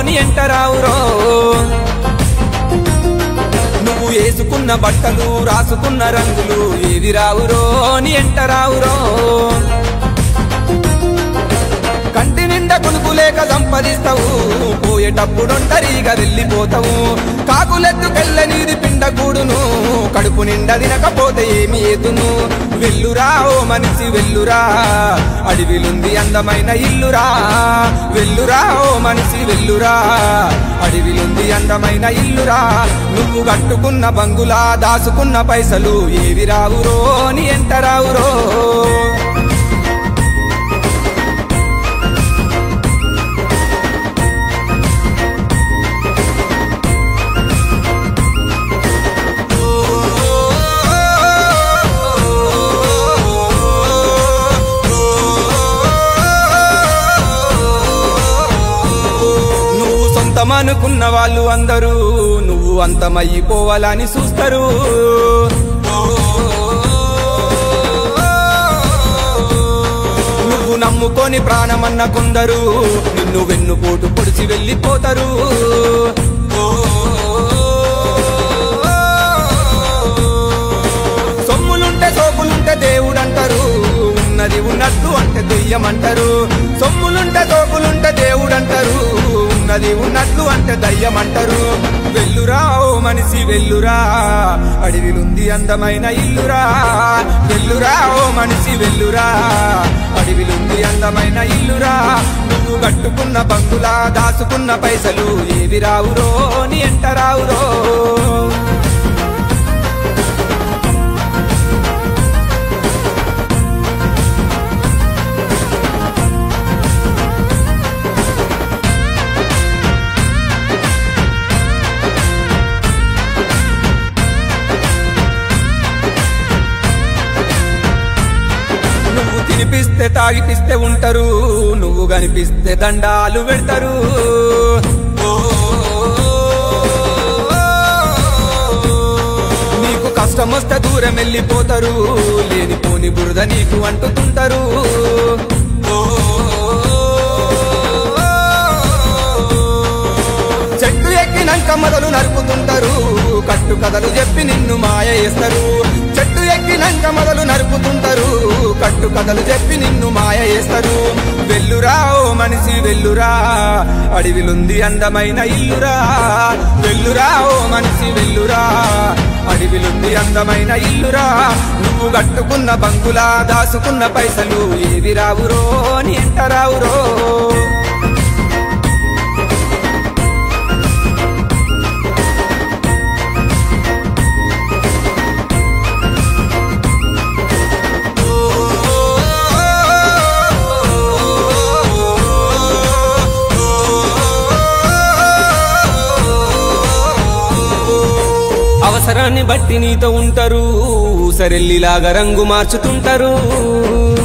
నీ ఎంట రావురో నువ్వు వేసుకున్న బట్టలు రాసుకున్న రంగులు ఏవి రావురో నీ ఎంట రావురో కంటి నిండా కొనుకు లేక సంపదిస్తావు పోయేటప్పుడొంటరిగా వెళ్ళిపోతావు కాకులెత్తుకెళ్ళ నీది పిండకూడును కడుపు నిండా తినకపోతే ఏమి ఏతును వెల్లురా ఓ మనిషి వెల్లురా అడవిలుంది అందమైన ఇల్లురా వెల్లురా ఓ మనిషి వెల్లురా అడవిలుంది అందమైన ఇల్లురా నువ్వు కట్టుకున్న బంగులా దాసుకున్న పైసలు ఏవి రావురో నీ ఎంట రావురో నువ్వు సొంతమనుకున్న వాళ్ళు అందరూ నువ్వు అంతమయ్యిపోవాలని చూస్తారు నువ్వు నమ్ముకొని ప్రాణమన్న కొందరు నిన్ను వెన్నుపోటు పొడిచి వెళ్ళిపోతారు సొమ్ములుంటే సోపులుంటే దేవుడు అంటారు ఉన్నది ఉన్నట్టు అంటే దెయ్యం అంటారు సొమ్ములుంటే సోపులుంటే దేవుడు అంటారు ఉన్నది ఉన్నట్లు అంటే దయ్యం అంటారు వెల్లురా ఓ మనిషి వెల్లురా అడవిలుంది అందమైన ఇల్లురా వెల్లురా ఓ మనిషి వెల్లురా అడవిలుంది అందమైన ఇల్లురా నువ్వు కట్టుకున్న బంగులా దాచుకున్న పైసలు ఏవి రావురో నీ ఎంట రావురో నువ్వు తినిపిస్తే తాగిపిస్తే ఉంటారు నువ్వు కనిపిస్తే దండాలు పెడతారు నీకు కష్టం వస్తే దూరం వెళ్ళిపోతారు లేనిపోని బురద నీకు అంటుతుంటారు చెట్టు ఎక్కినాక మొదలు నరుకుతుంటారు కట్టు కథలు చెప్పి నిన్ను మాయ చేస్తారు చెట్టు ఎక్కినాక మొదలు నరుకుతుంటారు కట్టు కథలు చెప్పి నిన్ను మాయ చేస్తారు వెల్లురా ఓ మనిషి వెల్లురా అడవిలుంది అందమైన ఇల్లురా వెల్లురా ఓ మనిషి వెల్లురా అడవిలుంది అందమైన ఇల్లురా నువ్వు కట్టుకున్న బంకులా దాసుకున్న పైసలు ఏవి రావురో నీ ఎంట రావురో అవసరాన్ని బట్టి నీతో ఉంటారు సరెల్లిలాగా రంగు మార్చుతుంటారు